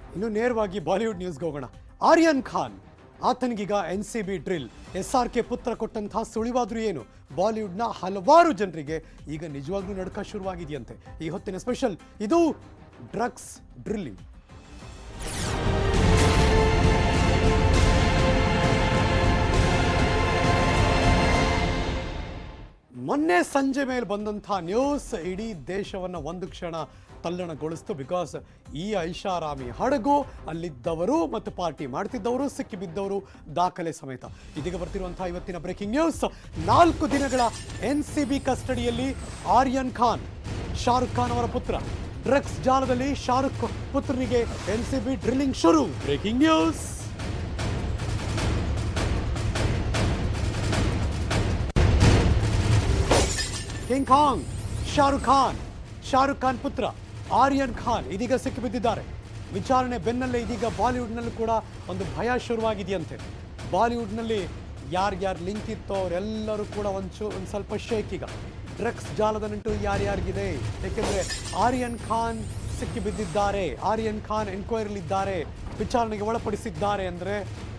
ಇನ್ನು ನೇರವಾಗಿ ಬಾಲಿವುಡ್ ನ್ಯೂಸ್ಗೆ ಹೋಗೋಣ ಆರ್ಯನ್ ಖಾನ್ ಆತನಿಗೀಗ N C B drill S R K ಪುತ್ರ ಕೊಟ್ಟಂತಹ ಸುಳಿವಾದ್ರೂ ಏನು ಬಾಲಿವುಡ್ನ ಹಲವಾರು ಜನರಿಗೆ ಈಗ ನಿಜವಾಗ್ಲೂ ನಡುಕ ಶುರುವಾಗಿದೆಯಂತೆ ಈ ಹೊತ್ತಿನ ಸ್ಪೆಷಲ್ ಇದು ಡ್ರಗ್ಸ್ ಡ್ರಿಲ್ಲಿಂಗ್ ಮೊನ್ನೆ ಸಂಜೆ ಮೇಲೆ ಬಂದಂಥ ನ್ಯೂಸ್ ಇಡೀ ದೇಶವನ್ನ ಒಂದು ಕ್ಷಣ ತಲ್ಲಣಗೊಳಿಸ್ತು ಬಿಕಾಸ್ ಈ ಐಷಾರಾಮಿ ಹಡಗು ಅಲ್ಲಿದ್ದವರು ಮತ್ತು ಪಾರ್ಟಿ ಮಾಡ್ತಿದ್ದವರು ಸಿಕ್ಕಿಬಿದ್ದವರು ದಾಖಲೆ ಸಮೇತ ಇದೀಗ ಬರ್ತಿರುವಂತಹ ಇವತ್ತಿನ ಬ್ರೇಕಿಂಗ್ ನ್ಯೂಸ್ ನಾಲ್ಕು ದಿನಗಳ ಎನ್ ಸಿ ಬಿ ಕಸ್ಟಡಿಯಲ್ಲಿ ಆರ್ಯನ್ ಖಾನ್ ಶಾರುಖ್ ಖಾನ್ ಅವರ ಪುತ್ರ ಡ್ರಗ್ಸ್ ಜಾಲದಲ್ಲಿ ಶಾರುಖ್ ಪುತ್ರನಿಗೆ ಎನ್ ಸಿ ಬಿ ಡ್ರಿಲ್ಲಿಂಗ್ ಶುರು breaking news king Khan Shahrukh Khan Shahrukh Khan ಪುತ್ರ ಆರ್ಯನ್ ಖಾನ್ ಇದೀಗ ಸಿಕ್ಕಿಬಿದ್ದಿದ್ದಾರೆ ವಿಚಾರಣೆ ಬೆನ್ನಲ್ಲೇ ಇದೀಗ ಬಾಲಿವುಡ್ನಲ್ಲೂ ಕೂಡ ಒಂದು ಭಯ ಶುರುವಾಗಿದೆಯಂತೆ ಬಾಲಿವುಡ್ನಲ್ಲಿ ಯಾರ್ಯಾರು ಲಿಂಕ್ ಇತ್ತೋ ಅವರೆಲ್ಲರೂ ಕೂಡ ಒಂದು ಒಂದು ಸ್ವಲ್ಪ ಶೇಕ್ ಈಗ ಡ್ರಗ್ಸ್ ಜಾಲದ ನಂಟು ಯಾರ್ಯಾರಿಗಿದೆ ಏಕೆಂದರೆ ಆರ್ಯನ್ ಖಾನ್ ಸಿಕ್ಕಿಬಿದ್ದಿದ್ದಾರೆ ಆರ್ಯನ್ ಖಾನ್ ಎನ್ಕ್ವೈರಿಲಿದ್ದಾರೆ ವಿಚಾರಣೆಗೆ ಒಳಪಡಿಸಿದ್ದಾರೆ ಅಂದರೆ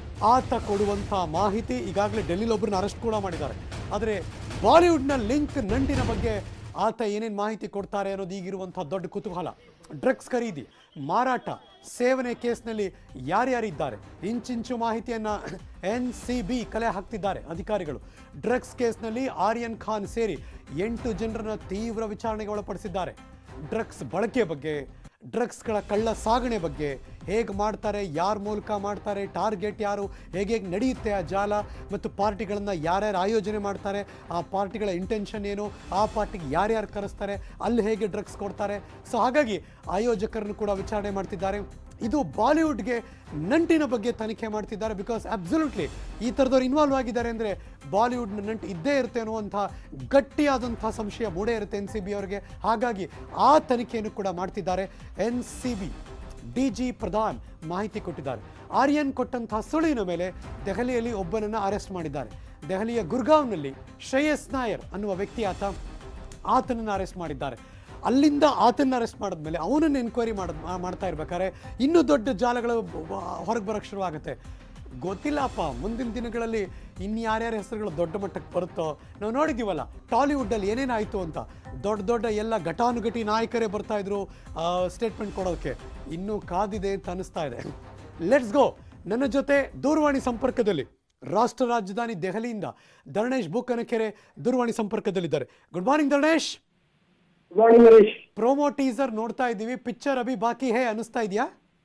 ಆತ ಕೊಡುವಂಥ ಮಾಹಿತಿ ಈಗಾಗಲೇ ಡೆಲ್ಲಿಲಿ ಒಬ್ಬರನ್ನ ಅರೆಸ್ಟ್ ಕೂಡ ಮಾಡಿದ್ದಾರೆ ಆದರೆ ಬಾಲಿವುಡ್ನ ಲಿಂಕ್ ನಂಟಿನ ಬಗ್ಗೆ ಆತ ಏನೇನು ಮಾಹಿತಿ ಕೊಡ್ತಾರೆ ಅನ್ನೋದು ಈಗಿರುವಂಥ ದೊಡ್ಡ ಕುತೂಹಲ ಡ್ರಗ್ಸ್ ಖರೀದಿ ಮಾರಾಟ ಸೇವನೆ ಕೇಸ್ನಲ್ಲಿ ಯಾರ್ಯಾರಿದ್ದಾರೆ ಇಂಚಿಂಚು ಮಾಹಿತಿಯನ್ನು ಎನ್ ಸಿ ಬಿ ಕಲೆ ಹಾಕ್ತಿದ್ದಾರೆ ಅಧಿಕಾರಿಗಳು ಡ್ರಗ್ಸ್ ಕೇಸ್ನಲ್ಲಿ ಆರ್ಯನ್ ಖಾನ್ ಸೇರಿ ಎಂಟು ಜನರನ್ನ ತೀವ್ರ ವಿಚಾರಣೆಗೆ ಒಳಪಡಿಸಿದ್ದಾರೆ ಡ್ರಗ್ಸ್ ಬಳಕೆ ಬಗ್ಗೆ ಡ್ರಗ್ಸ್ಗಳ ಕಳ್ಳ ಸಾಗಣೆ ಬಗ್ಗೆ ಹೇಗೆ ಮಾಡ್ತಾರೆ ಯಾರ ಮೂಲಕ ಮಾಡ್ತಾರೆ ಟಾರ್ಗೆಟ್ ಯಾರು ಹೇಗೆ ಹೇಗೆ ನಡೆಯುತ್ತೆ ಆ ಜಾಲ ಮತ್ತು ಪಾರ್ಟಿಗಳನ್ನು ಯಾರ್ಯಾರು ಆಯೋಜನೆ ಮಾಡ್ತಾರೆ ಆ ಪಾರ್ಟಿಗಳ ಇಂಟೆನ್ಷನ್ ಏನು ಆ ಪಾರ್ಟಿಗೆ ಯಾರ್ಯಾರು ಕರೆಸ್ತಾರೆ ಅಲ್ಲಿ ಹೇಗೆ ಡ್ರಗ್ಸ್ ಕೊಡ್ತಾರೆ ಸೊ ಹಾಗಾಗಿ ಆಯೋಜಕರನ್ನು ಕೂಡ ವಿಚಾರಣೆ ಮಾಡ್ತಿದ್ದಾರೆ ಇದು ಬಾಲಿವುಡ್ಗೆ ನಂಟಿನ ಬಗ್ಗೆ ತನಿಖೆ ಮಾಡ್ತಿದ್ದಾರೆ ಬಿಕಾಸ್ ಅಬ್ಸಲ್ಯೂಟ್ಲಿ ಈ ಥರದವ್ರು ಇನ್ವಾಲ್ವ್ ಆಗಿದ್ದಾರೆ ಅಂದರೆ ಬಾಲಿವುಡ್ನ ನಂಟು ಇದ್ದೇ ಇರುತ್ತೆ ಅನ್ನುವಂಥ ಗಟ್ಟಿಯಾದಂಥ ಸಂಶಯ ಮೂಡೇ ಇರುತ್ತೆ ಎನ್ ಸಿ ಬಿ ಅವರಿಗೆ ಹಾಗಾಗಿ ಆ ತನಿಖೆಯನ್ನು ಕೂಡ ಮಾಡ್ತಿದ್ದಾರೆ N C B D G Pradhan ಮಾಹಿತಿ ಕೊಟ್ಟಿದ್ದಾರೆ ಆರ್ಯನ್ ಕೊಟ್ಟಂತಹ ಸುಳಿವಿನ ಮೇಲೆ ದೆಹಲಿಯಲ್ಲಿ ಒಬ್ಬನನ್ನು ಅರೆಸ್ಟ್ ಮಾಡಿದ್ದಾರೆ ದೆಹಲಿಯ ಗುರ್ಗಾಂವ್ನಲ್ಲಿ ಶ್ರೇಯಸ್ ನಾಯರ್ ಅನ್ನುವ ವ್ಯಕ್ತಿ ಆತ ಆತನನ್ನು ಅರೆಸ್ಟ್ ಮಾಡಿದ್ದಾರೆ ಅಲ್ಲಿಂದ ಆತನ ಅರೆಸ್ಟ್ ಮಾಡಿದ್ಮೇಲೆ ಅವನನ್ನು ಎನ್ಕ್ವೈರಿ ಮಾಡ್ ಮಾಡ್ತಾ ಇರ್ಬೇಕಾದ್ರೆ ಇನ್ನೂ ದೊಡ್ಡ ಜಾಲಗಳು ಹೊರಗೆ ಬರೋಕ್ಕೆ ಶುರುವಾಗುತ್ತೆ ಗೊತ್ತಿಲ್ಲಪ್ಪ ಮುಂದಿನ ದಿನಗಳಲ್ಲಿ ಇನ್ನು ಯಾರ್ಯಾರ ಹೆಸರುಗಳು ದೊಡ್ಡ ಮಟ್ಟಕ್ಕೆ ಬರುತ್ತೋ ನಾವು ನೋಡಿದ್ದೀವಲ್ಲ ಟಾಲಿವುಡ್ಡಲ್ಲಿ ಏನೇನಾಯಿತು ಅಂತ ದೊಡ್ಡ ದೊಡ್ಡ ಎಲ್ಲ ಘಟಾನುಘಟಿ ನಾಯಕರೇ ಬರ್ತಾ ಇದ್ರು ಸ್ಟೇಟ್ಮೆಂಟ್ ಕೊಡೋಕ್ಕೆ ಇನ್ನೂ ಕಾದಿದೆ ಅಂತ ಅನಿಸ್ತಾ ಇದೆ ಲೆಟ್ಸ್ ಗೋ ನನ್ನ ಜೊತೆ ದೂರವಾಣಿ ಸಂಪರ್ಕದಲ್ಲಿ ರಾಷ್ಟ್ರ ರಾಜಧಾನಿ ದೆಹಲಿಯಿಂದ ಧರಣೇಶ್ ಬೂಕನಕೆರೆ ದೂರವಾಣಿ ಸಂಪರ್ಕದಲ್ಲಿದ್ದಾರೆ good morning Dharanesh good morning Harish promo teaser ನೋಡ್ತಾ ಇದ್ದೀವಿ ಪಿಕ್ಚರ್ ಅಭಿ ಬಾಕಿ ಹೇ ಅನಿಸ್ತಾ ಇದೆಯಾ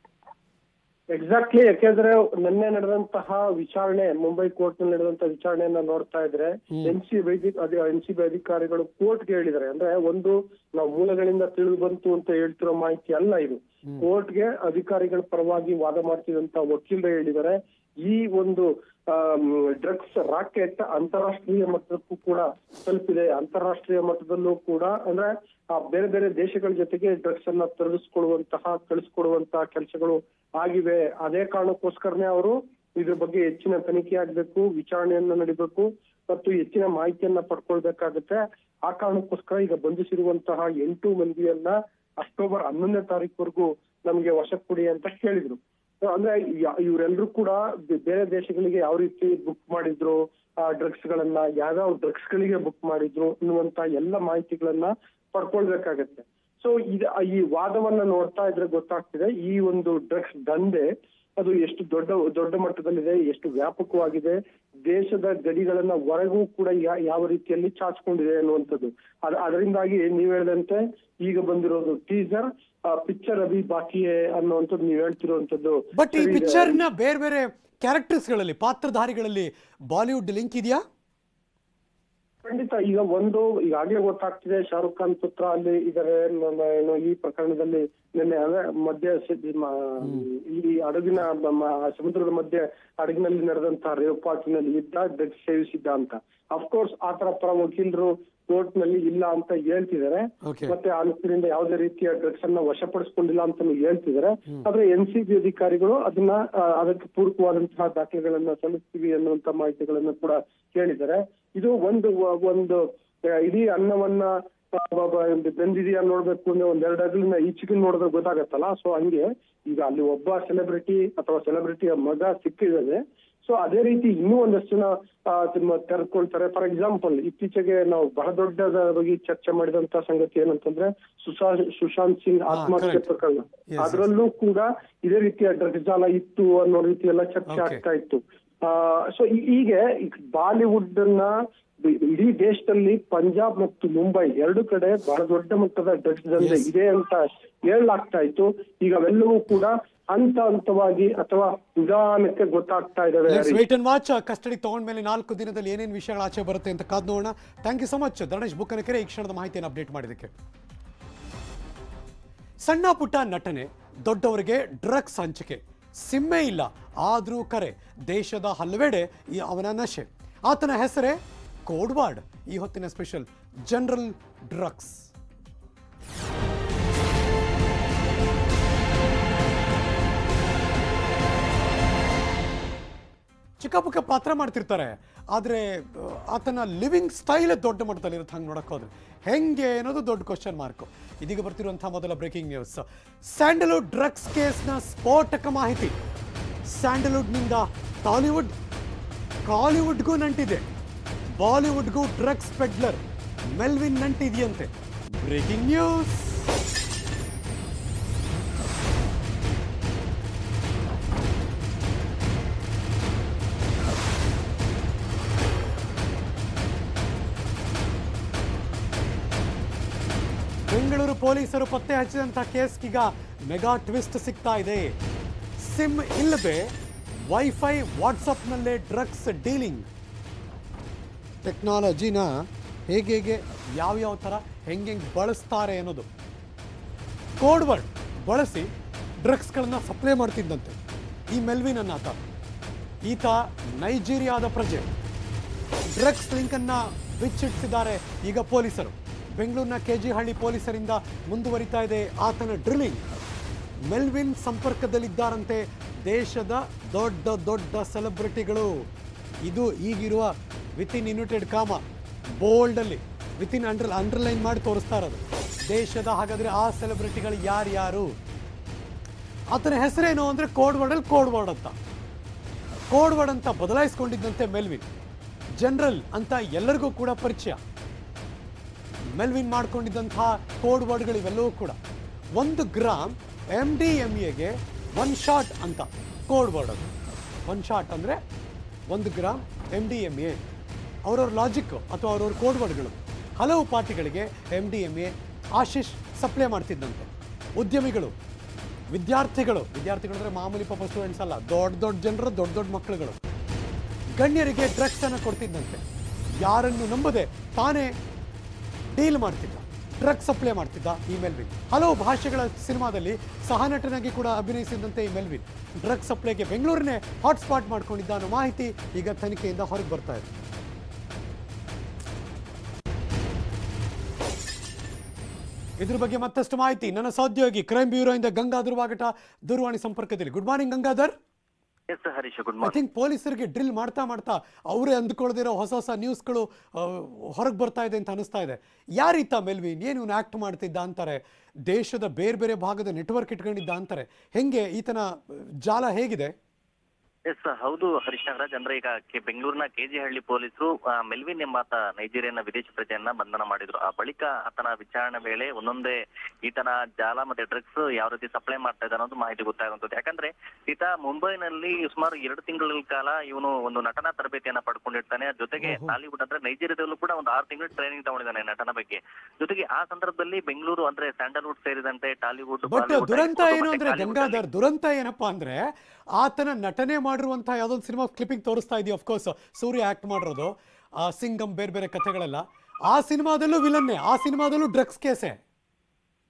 ಎಕ್ಸಾಕ್ಟ್ಲಿ ಯಾಕೆಂದ್ರೆ ನಿನ್ನೆ ನಡೆದಂತಹ ವಿಚಾರಣೆ ಮುಂಬೈ ಕೋರ್ಟ್ ನಲ್ಲಿ ನಡೆದಂತಹ ವಿಚಾರಣೆಯನ್ನ ನೋಡ್ತಾ ಇದ್ರೆ N C B N C B ಅಧಿಕಾರಿಗಳು ಕೋರ್ಟ್ಗೆ ಹೇಳಿದ್ದಾರೆ ಅಂದ್ರೆ ಒಂದು ನಾವು ಮೂಲಗಳಿಂದ ತಿಳಿದು ಬಂತು ಅಂತ ಹೇಳ್ತಿರೋ ಮಾಹಿತಿ ಅಲ್ಲ ಇದು ಕೋರ್ಟ್ಗೆ ಅಧಿಕಾರಿಗಳ ಪರವಾಗಿ ವಾದ ಮಾಡ್ತಿದಂತ ವಕೀಲರು ಹೇಳಿದ್ದಾರೆ ಈ ಒಂದು ಡ್ರಗ್ಸ್ ರಾಕೆಟ್ ಅಂತಾರಾಷ್ಟ್ರೀಯ ಮಟ್ಟಕ್ಕೂ ಕೂಡ ತಲುಪಿದೆ ಅಂತಾರಾಷ್ಟ್ರೀಯ ಮಟ್ಟದಲ್ಲೂ ಕೂಡ ಅಂದ್ರೆ ಆ ಬೇರೆ ಬೇರೆ ದೇಶಗಳ ಜೊತೆಗೆ ಡ್ರಗ್ಸ್ ಅನ್ನ ತೊಡಗಿಸ್ಕೊಳ್ಳುವಂತಹ ಕಳಿಸ್ಕೊಡುವಂತಹ ಕೆಲಸಗಳು ಆಗಿವೆ ಅದೇ ಕಾರಣಕ್ಕೋಸ್ಕರನೇ ಅವರು ಇದ್ರ ಬಗ್ಗೆ ಹೆಚ್ಚಿನ ತನಿಖೆ ಆಗ್ಬೇಕು ವಿಚಾರಣೆಯನ್ನ ನಡಿಬೇಕು ಮತ್ತು ಹೆಚ್ಚಿನ ಮಾಹಿತಿಯನ್ನ ಪಡ್ಕೊಳ್ಬೇಕಾಗತ್ತೆ ಆ ಕಾರಣಕ್ಕೋಸ್ಕರ ಈಗ ಬಂಧಿಸಿರುವಂತಹ ಎಂಟು ಮಂದಿಯನ್ನ ಅಕ್ಟೋಬರ್ ಹನ್ನೊಂದನೇ ತಾರೀಕುವರೆಗೂ ನಮ್ಗೆ ವಶಕ್ಕೆ ಕೊಡಿ ಅಂತ ಕೇಳಿದ್ರು So ಅಂದ್ರೆ ಯಾ- ಇವ್ರೆಲ್ರೂ ಕೂಡ ಬೆ- ಬೇರೆ ದೇಶಗಳಿಗೆ ಯಾವ ರೀತಿ ಬುಕ್ ಮಾಡಿದ್ರು ಆ ಡ್ರಗ್ಸ್ ಗಳನ್ನ ಯಾವ್ಯಾವ ಡ್ರಗ್ಸ್ ಗಳಿಗೆ ಬುಕ್ ಮಾಡಿದ್ರು ಅನ್ನುವಂತ ಎಲ್ಲ ಮಾಹಿತಿಗಳನ್ನ ಪಡ್ಕೊಳ್ಬೇಕಾಗತ್ತೆ ಸೊ ಇದು ಈ ವಾದವನ್ನ ನೋಡ್ತಾ ಇದ್ರೆ ಗೊತ್ತಾಗ್ತಿದೆ ಈ ಒಂದು ಡ್ರಗ್ಸ್ ದಂಧೆ ಅದು ಎಷ್ಟು ದೊಡ್ಡ ದೊಡ್ಡ ಮಟ್ಟದಲ್ಲಿದೆ ಎಷ್ಟು ವ್ಯಾಪಕವಾಗಿದೆ ದೇಶದ ಗಡಿಗಳನ್ನ ಹೊರಗೂ ಕೂಡ ಯಾ- ಯಾವ ರೀತಿಯಲ್ಲಿ ಚಾಚ್ಕೊಂಡಿದೆ ಅನ್ನುವಂಥದ್ದು ಅದ್ ಅದರಿಂದಾಗಿ ನೀವ್ ಹೇಳಿದಂತೆ ಈಗ ಬಂದಿರೋದು ಟೀಸರ್ ಪಿಕ್ಚರ್ ಅಭಿ ಬಾಕಿಯೇ ಅನ್ನುವಂಥದ್ದು ನೀವ್ ಹೇಳ್ತಿರುವಂತದ್ದು ಬಟ್ ಈ ಪಿಕ್ಚರ್ನ ಬೇರೆ ಬೇರೆ ಕ್ಯಾರೆಕ್ಟರ್ಸ್ಗಳಲ್ಲಿ ಪಾತ್ರಧಾರಿಗಳಲ್ಲಿ ಬಾಲಿವುಡ್ ಲಿಂಕ್ ಇದೆಯಾ ಖಂಡಿತ ಈಗ ಒಂದು ಈಗಾಗ್ಲೇ ಗೊತ್ತಾಗ್ತಿದೆ ಶಾರುಖ್ ಖಾನ್ ಪುತ್ರ ಅಲ್ಲಿ ಇದಾರೆ ನಮ್ಮ ಏನು ಈ ಪ್ರಕರಣದಲ್ಲಿ ನಿನ್ನೆ ಅಂದ್ರೆ ಮಧ್ಯ ಸ- ಮ- ಈ ಹಡಗಿನ ಬ- ಮ- ಸಮುದ್ರದ ಮಧ್ಯೆ ಹಡಗಿನಲ್ಲಿ ನಡೆದಂತಹ ರೇವ್ ಪಾರ್ಟಿನಲ್ಲಿ ಇದ್ದ ಡ್ರಗ್ಸ್ ಸೇವಿಸಿದ್ದ ಅಂತ ಅಫ್ಕೋರ್ಸ್ ಆತರ ಪರ ವಕೀಲರು ಕೋರ್ಟ್ ನಲ್ಲಿ ಇಲ್ಲ ಅಂತ ಹೇಳ್ತಿದ್ದಾರೆ Okay. ಮತ್ತೆ ಆಲೋಚನೆಯಿಂದ ಯಾವುದೇ ರೀತಿಯ ಡ್ರಗ್ಸ್ ಅನ್ನ ವಶಪಡಿಸಿಕೊಂಡಿಲ್ಲ ಅಂತ ಹೇಳ್ತಿದ್ದಾರೆ ಆದ್ರೆ ಎನ್ ಸಿ ಬಿ ಅಧಿಕಾರಿಗಳು ಅದನ್ನ ಆ, ಅದಕ್ಕೆ ಪೂರಕವಾದಂತಹ ದಾಖಲೆಗಳನ್ನ ಸಲ್ಲಿಸ್ತೀವಿ ಅನ್ನುವಂತ ಮಾಹಿತಿಗಳನ್ನ ಕೂಡ ಹೇಳಿದ್ದಾರೆ ಇದು ಒಂದು ಒಂದು ಆ, ಇಡೀ ಅನ್ನವನ್ನ ಬೆಂದಿದೆಯಾ ನೋಡ್ಬೇಕು ಅಂದ್ರೆ ಒಂದ್ ಎರಡು ಅಗಲಿನ ಈಚೆಗೆ ನೋಡಿದ್ರೆ ಗೊತ್ತಾಗತ್ತಲ್ಲ ಸೊ ಹಂಗೆ ಈಗ ಅಲ್ಲಿ ಒಬ್ಬ ಸೆಲೆಬ್ರಿಟಿ ಅಥವಾ ಸೆಲೆಬ್ರಿಟಿಯ ಮಗ ಸಿಕ್ಕಿದ್ದಾನೆ ಸೊ ಅದೇ ರೀತಿ ಇನ್ನೂ ಒಂದಷ್ಟು ಜನ ಆ, ತಮ್ಮ ತೆರೆದುಕೊಳ್ತಾರೆ ಫಾರ್ ಎಕ್ಸಾಂಪಲ್ ಇತ್ತೀಚೆಗೆ ನಾವು ಬಹಳ ದೊಡ್ಡದ ಬಗ್ಗೆ ಚರ್ಚೆ ಮಾಡಿದಂತ ಸಂಗತಿ ಏನಂತಂದ್ರೆ ಸುಶಾ ಸುಶಾಂತ್ ಸಿಂಗ್ ಹಾ, ಆತ್ಮಹತ್ಯೆ correct. ಪ್ರಕರಣ Yes, yes. ಅದರಲ್ಲೂ ಕೂಡ ಇದೇ ರೀತಿಯ ಡ್ರಗ್ಸ್ ಜಾಲ ಇತ್ತು ಅನ್ನೋ ರೀತಿ ಎಲ್ಲ ಚರ್ಚೆ Okay. ಆಗ್ತಾ ಇತ್ತು ಸೊ ಹೀಗೆ ಬಾಲಿವುಡ್ ನ ಇ- ಇಡೀ ದೇಶದಲ್ಲಿ ಪಂಜಾಬ್ ಮತ್ತು ಮುಂಬೈ ಎರಡು ಕಡೆ ಬಹಳ ದೊಡ್ಡ ಮಟ್ಟದ ಡ್ರಗ್ಸ್ ದಂಧೆ Yes. ಇದೆ ಅಂತ ಹೇಳಲಾಗ್ತಾ ಇತ್ತು ಈಗ ಅವೆಲ್ಲವೂ ಕೂಡ ಹಂತ ಹಂತವಾಗಿ ಅಥವಾ ನಿಧಾನಕ್ಕೆ ಗೊತ್ತಾಗ್ತಾ ಇದಾವೆ let's wait and watch custody ತಗೊಂಡ್ಮೇಲೆ ನಾಲ್ಕು ದಿನದಲ್ಲಿ ಏನೇನು ವಿಷಯಗಳು ಆಚೆ ಬರುತ್ತೆ ಅಂತ ಕಾದ್ ನೋಡೋಣ thank you so much Dharanesh Bookanakere ಈ ಕ್ಷಣದ ಮಾಹಿತಿಯನ್ನು ಅಪ್ಡೇಟ್ ಮಾಡಿದ್ದಕ್ಕೆ ಸಣ್ಣ ಪುಟ್ಟ ನಟನೆ ದೊಡ್ಡವರಿಗೆ ಡ್ರಗ್ಸ್ ಹಂಚಿಕೆ ಸಿಮ್ಮೆ ಇಲ್ಲ ಆದ್ರೂ ಕರೆ ದೇಶದ ಹಲವೆಡೆ ಈ ಅವನ ನಶೆ ಆತನ ಹೆಸರೇ ಕೋಡ್ವಾರ್ಡ್ ಈ ಹೊತ್ತಿನ ಸ್ಪೆಷಲ್ ಜನರಲ್ ಡ್ರಗ್ಸ್ ಚಿಕ್ಕ ಪುಕ್ಕ ಪಾತ್ರ ಮಾಡ್ತಿರ್ತಾರೆ ಆದರೆ ಆತನ ಲಿವಿಂಗ್ ಸ್ಟೈಲ್ ದೊಡ್ಡ ಮಟ್ಟದಲ್ಲಿ ಇರುತ್ತೆ ಹಂಗೆ ನೋಡಕ್ ಹೋದ್ರೆ ಹೆಂಗೆ ಅನ್ನೋದು ದೊಡ್ಡ ಕ್ವಶನ್ ಮಾರ್ಕ್ ಇದೀಗ ಬರ್ತಿರುವಂತಹ ಮೊದಲ ಬ್ರೇಕಿಂಗ್ ನ್ಯೂಸ್ ಸ್ಯಾಂಡಲ್ವುಡ್ ಡ್ರಗ್ಸ್ ಕೇಸ್ನ ಸ್ಫೋಟಕ ಮಾಹಿತಿ ಸ್ಯಾಂಡಲ್ವುಡ್ನಿಂದ ಟಾಲಿವುಡ್ ಕಾಲಿವುಡ್ಗೂ ನಂಟಿದೆ ಬಾಲಿವುಡ್ಗೂ ಡ್ರಗ್ಸ್ ಪೆಡ್ಲರ್ ಮೆಲ್ವಿನ್ ನಂಟಿದೆಯಂತೆ ಬ್ರೇಕಿಂಗ್ ನ್ಯೂಸ್ ಬೆಂಗಳೂರು ಪೊಲೀಸರು ಪತ್ತೆ ಹಚ್ಚಿದಂಥ ಕೇಸ್ಗೀಗ ಮೆಗಾ ಟ್ವಿಸ್ಟ್ ಸಿಗ್ತಾ ಇದೆ ಸಿಮ್ ಇಲ್ಲದೆ ವೈಫೈ ವಾಟ್ಸಪ್ನಲ್ಲೇ ಡ್ರಗ್ಸ್ ಡೀಲಿಂಗ್ ಟೆಕ್ನಾಲಜಿನ ಹೇಗೆ ಹೇಗೆ ಯಾವ್ಯಾವ ಥರ ಹೆಂಗೆ ಹೆಂಗೆ ಬಳಸ್ತಾರೆ ಅನ್ನೋದು ಕೋಡ್ ವರ್ಡ್ ಬಳಸಿ ಡ್ರಗ್ಸ್ಗಳನ್ನ ಸಪ್ಲೈ ಮಾಡ್ತಿದ್ದಂತೆ ಈ ಮೆಲ್ವಿನ್ ಅನ್ನಾತ ಈತ ನೈಜೀರಿಯಾದ ಪ್ರಜೆ ಡ್ರಗ್ಸ್ ಲಿಂಕನ್ನ ಬಿಚ್ಚಿಟ್ಟಿದ್ದಾರೆ ಈಗ ಪೊಲೀಸರು ಬೆಂಗಳೂರಿನ ಕೆಜಿಹಳ್ಳಿ ಪೊಲೀಸರಿಂದ ಮುಂದುವರಿತಾ ಇದೆ ಆತನ ಡ್ರಿಲ್ಲಿಂಗ್ ಮೆಲ್ವಿನ್ ಸಂಪರ್ಕದಲ್ಲಿದ್ದಾರಂತೆ ದೇಶದ ದೊಡ್ಡ ದೊಡ್ಡ ಸೆಲೆಬ್ರಿಟಿಗಳು ಇದು ಈಗಿರುವ ವಿತ್ ಇನ್ ಯುನೈಟೆಡ್ ಕಾಮ ಬೋಲ್ಡಲ್ಲಿ ವಿತ್ ಇನ್ ಅಂಡರ್ ಅಂಡರ್ಲೈನ್ ಮಾಡಿ ತೋರಿಸ್ತಾ ಇರೋದು ದೇಶದ ಹಾಗಾದ್ರೆ ಆ ಸೆಲೆಬ್ರಿಟಿಗಳು ಯಾರ್ಯಾರು ಆತನ ಹೆಸರೇನು ಅಂದರೆ ಕೋಡ್ ವರ್ಡಲ್ಲಿ ಕೋಡ್ ವರ್ಡ್ ಅಂತ ಕೋಡ್ ವರ್ಡ್ ಅಂತ ಬದಲಾಯಿಸ್ಕೊಂಡಿದ್ದಂತೆ ಮೆಲ್ವಿನ್ ಜನರಲ್ ಅಂತ ಎಲ್ಲರಿಗೂ ಕೂಡ ಪರಿಚಯ ಮೆಲ್ವಿನ್ ಮಾಡ್ಕೊಂಡಿದ್ದಂತಹ ಕೋಡ್ ವರ್ಡ್ಗಳು ಇವೆಲ್ಲವೂ ಕೂಡ ಒಂದು ಗ್ರಾಮ್ ಎಮ್ ಡಿ ಎಮ್ ಎಗೆ ಒನ್ ಶಾಟ್ ಅಂತ ಕೋಡ್ ವರ್ಡ್ ಅದು ಒನ್ ಶಾಟ್ ಅಂದರೆ ಒಂದು gram M D M A ಅವ್ರವ್ರ ಲಾಜಿಕ್ ಅಥವಾ ಅವ್ರವ್ರ ಕೋಡ್ ವರ್ಡ್ಗಳು ಹಲವು ಪಾರ್ಟಿಗಳಿಗೆ M D M A hashish supply ಮಾಡ್ತಿದ್ದಂತೆ ಉದ್ಯಮಿಗಳು ವಿದ್ಯಾರ್ಥಿಗಳು ವಿದ್ಯಾರ್ಥಿಗಳು ಅಂದರೆ ಮಾಮೂಲಿ ಪಾಪ ಸ್ಟೂಡೆಂಟ್ಸ್ ಅಲ್ಲ ದೊಡ್ಡ ದೊಡ್ಡ ಜನರು ದೊಡ್ಡ ದೊಡ್ಡ ಮಕ್ಕಳುಗಳು ಗಣ್ಯರಿಗೆ ಡ್ರಗ್ಸ್ ಅನ್ನು ಕೊಡ್ತಿದ್ದಂತೆ ಯಾರನ್ನು ನಂಬದೆ ತಾನೇ ಡೀಲ್ ಮಾಡ್ತಿದ್ದ ಡ್ರಗ್ಸ್ ಸಪ್ಲೈ ಮಾಡ್ತಿದ್ದ ಈ ಮೆಲ್ವಿನ್ ಹಲವು ಭಾಷೆಗಳ ಸಿನಿಮಾದಲ್ಲಿ ಸಹನಟನಾಗಿ ಕೂಡ ಅಭಿನಯಿಸಿದಂತೆ ಈ ಮೆಲ್ವಿನ್ ಡ್ರಗ್ಸ್ ಸಪ್ಲೈಗೆ ಬೆಂಗಳೂರನ್ನೇ ಹಾಟ್ಸ್ಪಾಟ್ ಮಾಡ್ಕೊಂಡಿದ್ದ ಅನ್ನೋ ಮಾಹಿತಿ ಈಗ ತನಿಖೆಯಿಂದ ಹೊರಗೆ ಬರ್ತಾ ಇದೆ ಇದ್ರ ಬಗ್ಗೆ ಮತ್ತಷ್ಟು ಮಾಹಿತಿ ನನ್ನ ಸಹೋದ್ಯೋಗಿ ಕ್ರೈಮ್ ಬ್ಯೂರೋಯಿಂದ ಗಂಗಾಧರ್ ವಾಗಟ ದೂರವಾಣಿ ಸಂಪರ್ಕದಲ್ಲಿ good morning Gangadhar yes Harish good I morning think ಪೊಲೀಸರಿಗೆ ಡ್ರಿಲ್ ಮಾಡ್ತಾ ಮಾಡ್ತಾ ಅವರೇ ಅಂದ್ಕೊಳ್ದಿರೋ ಹೊಸ ಹೊಸ ನ್ಯೂಸ್ಗಳು ಹೊರಗೆ ಬರ್ತಾ ಇದೆ ಅಂತ ಅನಿಸ್ತಾ ಇದೆ ಯಾರೀತ ಮೆಲ್ವಿನ್ ಏನು ಇವನು ಆ್ಯಕ್ಟ್ ಮಾಡ್ತಿದ್ದ ಅಂತಾರೆ ದೇಶದ ಬೇರೆ ಬೇರೆ ಭಾಗದ ನೆಟ್ವರ್ಕ್ ಇಟ್ಕೊಂಡಿದ್ದ ಅಂತಾರೆ ಹೆಂಗೆ ಈತನ ಜಾಲ ಹೇಗಿದೆ ಎಸ್ ಹೌದು ಹರೀಶ್ ನಾಗರಾಜ್ ಅಂದ್ರೆ ಈಗ ಕೆ- ಬೆಂಗಳೂರಿನ ಕೆಜಿಹಳ್ಳಿ ಪೊಲೀಸರು ಆ, ಮೆಲ್ವಿನ್ ಎಂಬಾತ ನೈಜೀರಿಯನ್ನ ವಿದೇಶಿ ಪ್ರಜೆಯನ್ನ ಬಂಧನ ಮಾಡಿದ್ರು ಆ ಬಳಿಕ ಆತನ ವಿಚಾರಣೆ ವೇಳೆ ಒಂದೊಂದೇ ಈತನ ಜಾಲ ಮತ್ತೆ ಡ್ರಗ್ಸ್ ಯಾವ ರೀತಿ ಸಪ್ಲೈ ಮಾಡ್ತಾ ಇದ್ದಾನೆ ಅನ್ನೋದು ಮಾಹಿತಿ ಗೊತ್ತಾಗುತ್ತದೆ ಯಾಕಂದ್ರೆ ಈತ ಮುಂಬೈನಲ್ಲಿ ಸುಮಾರು ಎರಡು ತಿಂಗಳ ಕಾಲ ಇವನು ಒಂದು ನಟನಾ ತರಬೇತಿಯನ್ನ ಪಡ್ಕೊಂಡಿರ್ತಾನೆ ಜೊತೆಗೆ ಟಾಲಿವುಡ್ ಅಂದ್ರೆ ನೈಜೀರಿಯಾದಲ್ಲೂ ಕೂಡ ಒಂದು ಆರು ತಿಂಗಳು ಟ್ರೈನಿಂಗ್ ತಗೊಂಡಿದ್ದಾನೆ ನಟನ ಬಗ್ಗೆ ಜೊತೆಗೆ ಆ ಸಂದರ್ಭದಲ್ಲಿ ಬೆಂಗಳೂರು ಅಂದ್ರೆ ಸ್ಯಾಂಡಲ್ವುಡ್ ಸೇರಿದಂತೆ ಟಾಲಿವುಡ್ ಬಟ್ ಬಾಲಿವುಡ್, ದುರಂತ ಮತ್ತೆ ಏನು ಅಂದ್ರೆ ಕಾಲಿವುಡ್ ಅಲ್ಲಿ- ಗಂಗಾಧರ್ ದುರಂತ ಏನಪ್ಪಾ ಅಂದ್ರೆ ಆತನ ನಟನೆ ಮಾಡಿರುವಂತಹ ಯಾವ್ದೊಂದು ಸಿನಿಮಾ ಕ್ಲಿಪ್ಪಿಂಗ್ ತೋರಿಸ್ತಾ ಇದೆಯಾ ಅಫ್ಕೋರ್ಸ್ ಸೂರ್ಯ ಆಕ್ಟ್ ಮಾಡಿರೋದು ಆ ಸಿಂಗಮ್ ಬೇರೆ ಬೇರೆ ಕಥೆಗಳೆಲ್ಲ ಆ ಸಿನಿಮಾದಲ್ಲೂ ವಿಲನ್ನೇ ಆ ಸಿನಿಮಾದಲ್ಲೂ ಡ್ರಗ್ಸ್ ಕೇಸೆ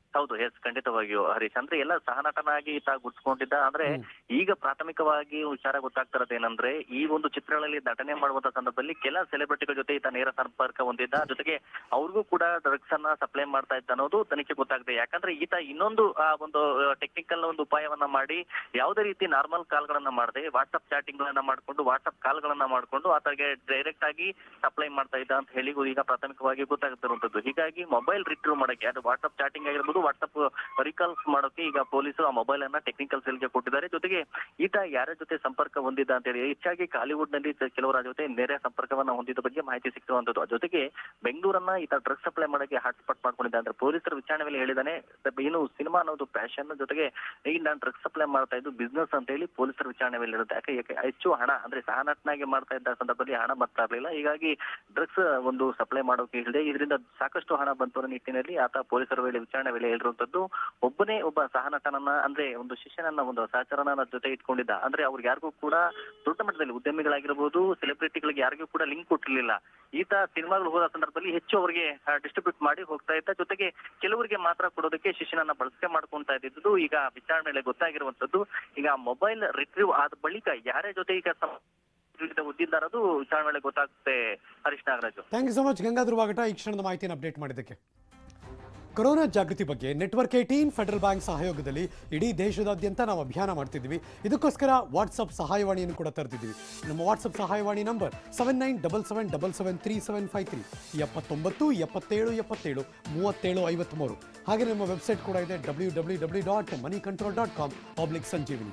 ಹೌದು ಎಸ್ ಖಂಡಿತವಾಗಿಯೂ ಹರೀಶ್ ಅಂದ್ರೆ ಎಲ್ಲ ಸಹನಟನಾಗಿ ಈತ ಗುರ್ಸ್ಕೊಂಡಿದ್ದ ಅಂದ್ರೆ ಈಗ ಪ್ರಾಥಮಿಕವಾಗಿ ವಿಚಾರ ಗೊತ್ತಾಗ್ತಿರೋದು ಏನಂದ್ರೆ ಈ ಒಂದು ಚಿತ್ರಗಳಲ್ಲಿ ನಟನೆ ಮಾಡುವಂತ ಸಂದರ್ಭದಲ್ಲಿ ಕೆಲ ಸೆಲೆಬ್ರಿಟಿಗಳ ಜೊತೆ ಈತ ನೇರ ಸಂಪರ್ಕ ಹೊಂದಿದ್ದ ಜೊತೆಗೆ ಅವ್ರಿಗೂ ಕೂಡ ಡ್ರಗ್ಸ್ ಅನ್ನ ಸಪ್ಲೈ ಮಾಡ್ತಾ ಇದ್ದ ಅನ್ನೋದು ತನಿಖೆ ಗೊತ್ತಾಗಿದೆ ಯಾಕಂದ್ರೆ ಈತ ಇನ್ನೊಂದು ಆ ಒಂದು ಟೆಕ್ನಿಕಲ್ ಒಂದು ಉಪಾಯವನ್ನ ಮಾಡಿ ಯಾವುದೇ ರೀತಿ ನಾರ್ಮಲ್ ಕಾಲ್ಗಳನ್ನ ಮಾಡದೆ ವಾಟ್ಸ್ಆಪ್ ಚಾಟಿಂಗ್ ಗಳನ್ನ ಮಾಡ್ಕೊಂಡು ವಾಟ್ಸ್ಆಪ್ ಕಾಲ್ಗಳನ್ನ ಮಾಡ್ಕೊಂಡು ಆತಗೆ ಡೈರೆಕ್ಟ್ ಆಗಿ ಸಪ್ಲೈ ಮಾಡ್ತಾ ಇದ್ದ ಅಂತ ಹೇಳಿ ಈಗ ಪ್ರಾಥಮಿಕವಾಗಿ ಗೊತ್ತಾಗ್ತಿರುವಂತದ್ದು ಹೀಗಾಗಿ ಮೊಬೈಲ್ ರಿಟ್ರೀವ್ ಮಾಡಕ್ಕೆ ಅದು ವಾಟ್ಸ್ಆಪ್ ಚಾಟಿಂಗ್ ಆಗಿರ್ಬೋದು ವಾಟ್ಸ್ಆಪ್ ರಿಕಾಲ್ಸ್ ಮಾಡೋಕೆ ಈಗ ಪೊಲೀಸರು ಆ ಮೊಬೈಲ್ ಅನ್ನ ಟೆಕ್ನಿಕಲ್ ಸೆಲ್ಗೆ ಕೊಟ್ಟಿದ್ದಾರೆ ಜೊತೆಗೆ ಈತ ಯಾರ ಜೊತೆ ಸಂಪರ್ಕ ಹೊಂದಿದ್ದ ಅಂತ ಹೇಳಿ ಹೆಚ್ಚಾಗಿ ಕಾಲಿವುಡ್ ನಲ್ಲಿ ಕೆಲವರ ಜೊತೆ ನೇರ ಸಂಪರ್ಕವನ್ನ ಹೊಂದಿದ ಬಗ್ಗೆ ಮಾಹಿತಿ ಸಿಕ್ಕಿರುವಂತದ್ದು ಜೊತೆಗೆ ಬೆಂಗಳೂರನ್ನ ಈತ ಡ್ರಗ್ಸ್ ಸಪ್ಲೈ ಮಾಡಕ್ಕೆ ಹಾಟ್ಸ್ಪಾಟ್ ಮಾಡ್ಕೊಂಡಿದ್ದ ಅಂದ್ರೆ ಪೊಲೀಸರ ವಿಚಾರಣೆ ಮೇಲೆ ಹೇಳಿದಾನೆ ಏನು ಸಿನಿಮಾ ಅನ್ನೋದು ಪ್ಯಾಷನ್ ಜೊತೆಗೆ ಈಗ ನಾನು ಡ್ರಗ್ಸ್ ಸಪ್ಲೈ ಮಾಡ್ತಾ ಇದ್ದು ಬಿಸ್ನೆಸ್ ಅಂತ ಹೇಳಿ ಪೊಲೀಸರ ವಿಚಾರಣೆ ಮೇಲೆ ಇರುತ್ತೆ ಯಾಕೆ ಯಾಕೆ ಹೆಚ್ಚು ಹಣ ಅಂದ್ರೆ ಸಹನಟನಾಗಿ ಮಾಡ್ತಾ ಇದ್ದ ಸಂದರ್ಭದಲ್ಲಿ ಹಣ ಬರ್ತಾ ಇರ್ಲಿಲ್ಲ ಹೀಗಾಗಿ ಡ್ರಗ್ಸ್ ಒಂದು ಸಪ್ಲೈ ಮಾಡೋಕೆ ಹೇಳಿದೆ ಇದರಿಂದ ಸಾಕಷ್ಟು ಹಣ ಬಂತು ಅನ್ನೋ ನಿಟ್ಟಿನಲ್ಲಿ ಆತ ಪೊಲೀಸರ ವೇಳೆ ವಿಚಾರಣೆ ವೇಳೆ ಹೇಳಿರುವಂತದ್ದು ಒಬ್ಬನೇ ಒಬ್ಬ ಸಹನಟನನ್ನ ಅಂದ್ರೆ ಒಂದು ಶಿಷ್ಯನನ್ನ ಒಂದು ಸಹಚರನ ಜೊತೆ ಇಟ್ಕೊಂಡಿದ್ದ ಅಂದ್ರೆ ಅವ್ರಿಗೆ ಯಾರಿಗೂ ಕೂಡ ದೊಡ್ಡ ಮಟ್ಟದಲ್ಲಿ ಉದ್ಯಮಿಗಳಾಗಿರ್ಬೋದು ಸೆಲೆಬ್ರಿಟಿಗಳಿಗೆ ಯಾರಿಗೂ ಕೂಡ ಲಿಂಕ್ ಕೊಟ್ಟಿರ್ಲಿಲ್ಲ ಈತ ಸಿನಿಮಾಗಳು ಹೋದ ಸಂದರ್ಭದಲ್ಲಿ ಹೆಚ್ಚು ಅವರಿಗೆ ಡಿಸ್ಟ್ರಿಬ್ಯೂಟ್ ಮಾಡಿ ಹೋಗ್ತಾ ಇದ್ದ ಜೊತೆಗೆ ಕೆಲವರಿಗೆ ಮಾತ್ರ ಕೊಡೋದಕ್ಕೆ ಶಿಷ್ಯನನ್ನ ಬಳಕೆ ಮಾಡ್ಕೊಂತಾ ಇದ್ದಿದ್ದು ಈಗ ವಿಚಾರಣೆ ಮೇಲೆ ಗೊತ್ತಾಗಿರುವಂತದ್ದು ಈಗ ಮೊಬೈಲ್ ರಿಟ್ರೀವ್ ಆದ ಬಳಿಕ ಯಾರೇ ಜೊತೆ ಈಗ ಉದ್ದಿದ್ದಾರದು ವಿಚಾರಣೆ ವೇಳೆ ಗೊತ್ತಾಗುತ್ತೆ Harish Nagaraju thank you so much Gangadhar Vagata ಈ ಕ್ಷಣದ ಮಾಹಿತಿಯನ್ನು ಅಪ್ಡೇಟ್ ಮಾಡಿದ್ದಕ್ಕೆ ಕೊರೋನಾ ಜಾಗೃತಿ ಬಗ್ಗೆ ನೆಟ್ವರ್ಕ್ ಏಟೀನ್ ಫೆಡರಲ್ ಬ್ಯಾಂಕ್ ಸಹಯೋಗದಲ್ಲಿ ಇಡೀ ದೇಶದಾದ್ಯಂತ ನಾವು ಅಭಿಯಾನ ಮಾಡ್ತಿದ್ವಿ ಇದಕ್ಕೋಸ್ಕರ ವಾಟ್ಸಪ್ ಸಹಾಯವಾಣಿಯನ್ನು ಕೂಡ ತರ್ತಿದ್ವಿ ನಮ್ಮ ವಾಟ್ಸಪ್ ಸಹಾಯವಾಣಿ number seven nine double seven double seven three seven five three ಎಪ್ಪತ್ತೊಂಬತ್ತು ಎಪ್ಪತ್ತೇಳು ಎಪ್ಪತ್ತೇಳು ಮೂವತ್ತೇಳು ಐವತ್ತ್ಮೂರು ಹಾಗೆ ನಮ್ಮ ವೆಬ್ಸೈಟ್ ಕೂಡ ಇದೆ W W W dot moneycontrol dot com public ಸಂಜೀವಿನಿ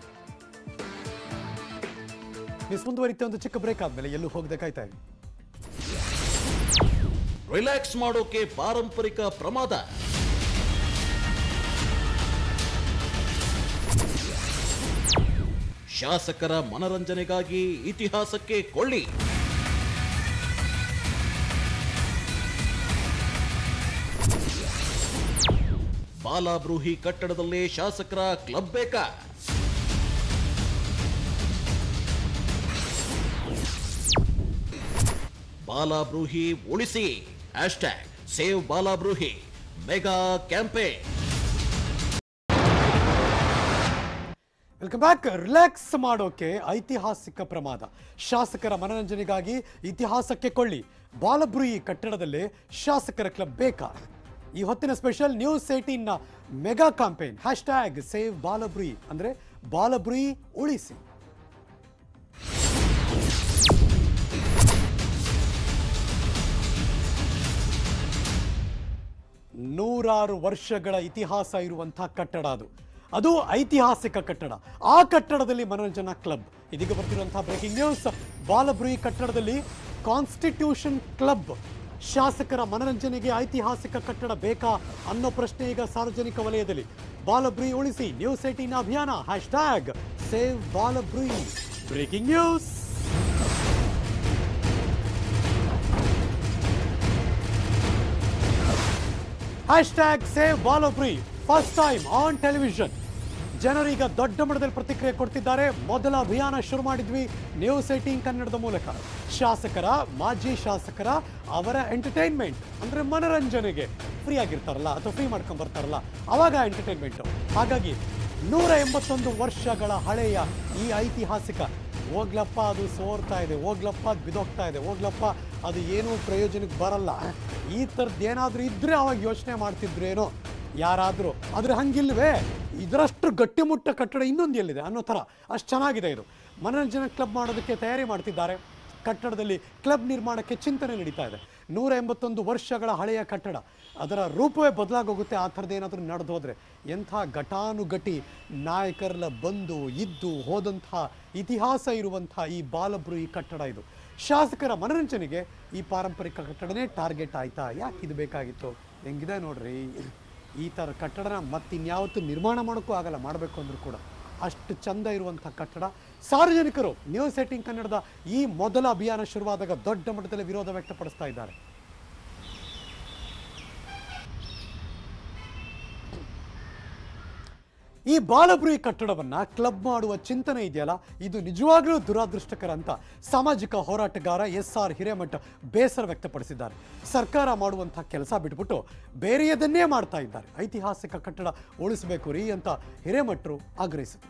ನ್ಯೂಸ್ ಮುಂದುವರಿತೆ ಒಂದು ಚಿಕ್ಕ ಬ್ರೇಕ್ ಆದಮೇಲೆ ಎಲ್ಲೂ ಹೋಗದೆ ಕಾಯ್ತಾ ಇರಿ ರಿಲ್ಯಾಕ್ಸ್ ಮಾಡೋಕೆ ಪಾರಂಪರಿಕ ಪ್ರಮಾದ ಶಾಸಕರ ಮನರಂಜನೆಗಾಗಿ ಇತಿಹಾಸಕ್ಕೆ ಕೊಳ್ಳಿ ಬಾಲಾಬ್ರೂಹಿ ಕಟ್ಟಡದಲ್ಲೇ ಶಾಸಕರ ಕ್ಲಬ್ ಬೇಕಾ ಬಾಲಾಬ್ರೂಹಿ ಉಳಿಸಿ hashtag save Balabrooie mega campaign welcome back relax ಮಾಡೋಕೆ ಐತಿಹಾಸಿಕ ಪ್ರಮಾದ ಶಾಸಕರ ಮನರಂಜನೆಗಾಗಿ ಇತಿಹಾಸಕ್ಕೆ ಕೊಳ್ಳಿ ಬಾಲಬ್ರುಯಿ ಕಟ್ಟಡದಲ್ಲೇ ಶಾಸಕರ ಕ್ಲಬ್ ಬೇಕಾ ಈ ಹೊತ್ತಿನ ಸ್ಪೆಷಲ್ ನ್ಯೂಸ್ ಏಟೀನ್ನ mega campaign hash tag save Balabrooie ಅಂದ್ರೆ ಬಾಲಬ್ರುಯಿ ಉಳಿಸಿ ನೂರಾರು ವರ್ಷಗಳ ಇತಿಹಾಸ ಇರುವಂತಹ ಕಟ್ಟಡ ಅದು ಅದು ಐತಿಹಾಸಿಕ ಕಟ್ಟಡ ಆ ಕಟ್ಟಡದಲ್ಲಿ ಮನೋರಂಜನಾ ಕ್ಲಬ್ ಇದೀಗ ಬರ್ತಿರುವಂತಹ ಬ್ರೇಕಿಂಗ್ ನ್ಯೂಸ್ ಬಾಲಬ್ರುಯಿ ಕಟ್ಟಡದಲ್ಲಿ ಕಾನ್ಸ್ಟಿಟ್ಯೂಷನ್ ಕ್ಲಬ್ ಶಾಸಕರ ಮನರಂಜನೆಗೆ ಐತಿಹಾಸಿಕ ಕಟ್ಟಡ ಬೇಕಾ ಅನ್ನೋ ಪ್ರಶ್ನೆ ಈಗ ಸಾರ್ವಜನಿಕ ವಲಯದಲ್ಲಿ ಬಾಲಬ್ರುಯಿ ಉಳಿಸಿ ನ್ಯೂಸ್ ಏಟೀನ್ ಅಭಿಯಾನ hash tag save Balabrooie breaking news hash tag save Balabrooie first time on television ಜನರೀಗ ದೊಡ್ಡ ಮಟ್ಟದಲ್ಲಿ ಪ್ರತಿಕ್ರಿಯೆ ಕೊಡ್ತಿದ್ದಾರೆ ಮೊದಲ ಅಭಿಯಾನ ಶುರು ಮಾಡಿದ್ವಿ ನ್ಯೂಸ್ ಏಟೀನ್ ಕನ್ನಡದ ಮೂಲಕ ಶಾಸಕರ ಮಾಜಿ ಶಾಸಕರ ಅವರ ಎಂಟರ್ಟೈನ್ಮೆಂಟ್ ಅಂದ್ರೆ ಮನರಂಜನೆಗೆ ಫ್ರೀ ಆಗಿರ್ತಾರಲ್ಲ ಅಥವಾ ಫ್ರೀ ಮಾಡ್ಕೊಂಡ್ ಬರ್ತಾರಲ್ಲ ಅವಾಗ ಎಂಟರ್ಟೈನ್ಮೆಂಟ್ ಹಾಗಾಗಿ ನೂರ ಎಂಬತ್ತೊಂದು ವರ್ಷಗಳ ಹಳೆಯ ಈ ಐತಿಹಾಸಿಕ ಹೋಗ್ಲಪ್ಪ ಅದು ಸೋರ್ತಾ ಇದೆ ಹೋಗ್ಲಪ್ಪ ಅದು ಬಿದೋಗ್ತಾ ಇದೆ ಹೋಗ್ಲಪ್ಪ ಅದು ಏನೂ ಪ್ರಯೋಜನಕ್ಕೆ ಬರಲ್ಲ ಈ ಥರದ್ದು ಏನಾದರೂ ಇದ್ರೆ ಅವಾಗ ಯೋಚನೆ ಮಾಡ್ತಿದ್ರೇನೋ ಯಾರಾದರೂ ಆದರೆ ಹಂಗಿಲ್ವೇ ಇದರಷ್ಟು ಗಟ್ಟಿಮುಟ್ಟ ಕಟ್ಟಡ ಇನ್ನೊಂದು ಎಲ್ಲಿದೆ ಅನ್ನೋ ಥರ ಅಷ್ಟು ಚೆನ್ನಾಗಿದೆ ಇದು ಮನರಂಜನಾ ಕ್ಲಬ್ ಮಾಡೋದಕ್ಕೆ ತಯಾರಿ ಮಾಡ್ತಿದ್ದಾರೆ ಕಟ್ಟಡದಲ್ಲಿ ಕ್ಲಬ್ ನಿರ್ಮಾಣಕ್ಕೆ ಚಿಂತನೆ ನಡೀತಾ ಇದೆ ನೂರ ಎಂಬತ್ತೊಂದು ವರ್ಷಗಳ ಹಳೆಯ ಕಟ್ಟಡ ಅದರ ರೂಪವೇ ಬದಲಾಗೋಗುತ್ತೆ ಆ ಥರದ್ದು ಏನಾದರೂ ನಡೆದು ಹೋದರೆ ಎಂಥ ಘಟಾನುಘಟಿ ನಾಯಕರೆಲ್ಲ ಬಂದು ಇದ್ದು ಹೋದಂಥ ಇತಿಹಾಸ ಇರುವಂಥ ಈ ಬಾಲಬ್ರುಯಿ ಕಟ್ಟಡ ಇದು ಶಾಸಕರ ಮನರಂಜನೆಗೆ ಈ ಪಾರಂಪರಿಕ ಕಟ್ಟಡನೇ ಟಾರ್ಗೆಟ್ ಆಯ್ತಾ ಯಾಕೆ ಇದು ಬೇಕಾಗಿತ್ತು ಹೆಂಗಿದೆ ನೋಡ್ರಿ ಈ ಥರ ಕಟ್ಟಡನ ಮತ್ತಿನ್ಯಾವತ್ತೂ ನಿರ್ಮಾಣ ಮಾಡೋಕ್ಕೂ ಆಗಲ್ಲ ಮಾಡಬೇಕು ಅಂದರೂ ಕೂಡ ಅಷ್ಟು ಚಂದ ಇರುವಂಥ ಕಟ್ಟಡ ಸಾರ್ವಜನಿಕರು ನ್ಯೂಸ್ ಏಟಿಂಗ್ ಕನ್ನಡದ ಈ ಮೊದಲ ಅಭಿಯಾನ ಶುರುವಾದಾಗ ದೊಡ್ಡ ಮಟ್ಟದಲ್ಲಿ ವಿರೋಧ ವ್ಯಕ್ತಪಡಿಸ್ತಾ ಇದ್ದಾರೆ ಈ ಬಾಲಬ್ರೂಹಿ ಕಟ್ಟಡವನ್ನ ಕ್ಲಬ್ ಮಾಡುವ ಚಿಂತನೆ ಇದೆಯಲ್ಲ ಇದು ನಿಜವಾಗ್ಲೂ ದುರಾದೃಷ್ಟಕರ ಅಂತ ಸಾಮಾಜಿಕ ಹೋರಾಟಗಾರ ಎಸ್ ಆರ್ ಹಿರೇಮಠ ಬೇಸರ ವ್ಯಕ್ತಪಡಿಸಿದ್ದಾರೆ ಸರ್ಕಾರ ಮಾಡುವಂತಹ ಕೆಲಸ ಬಿಟ್ಬಿಟ್ಟು ಬೇರೆಯದನ್ನೇ ಮಾಡ್ತಾ ಇದ್ದಾರೆ ಐತಿಹಾಸಿಕ ಕಟ್ಟಡ ಉಳಿಸಬೇಕು ರೀ ಅಂತ ಹಿರೇಮಠರು ಆಗ್ರಹಿಸಿದರು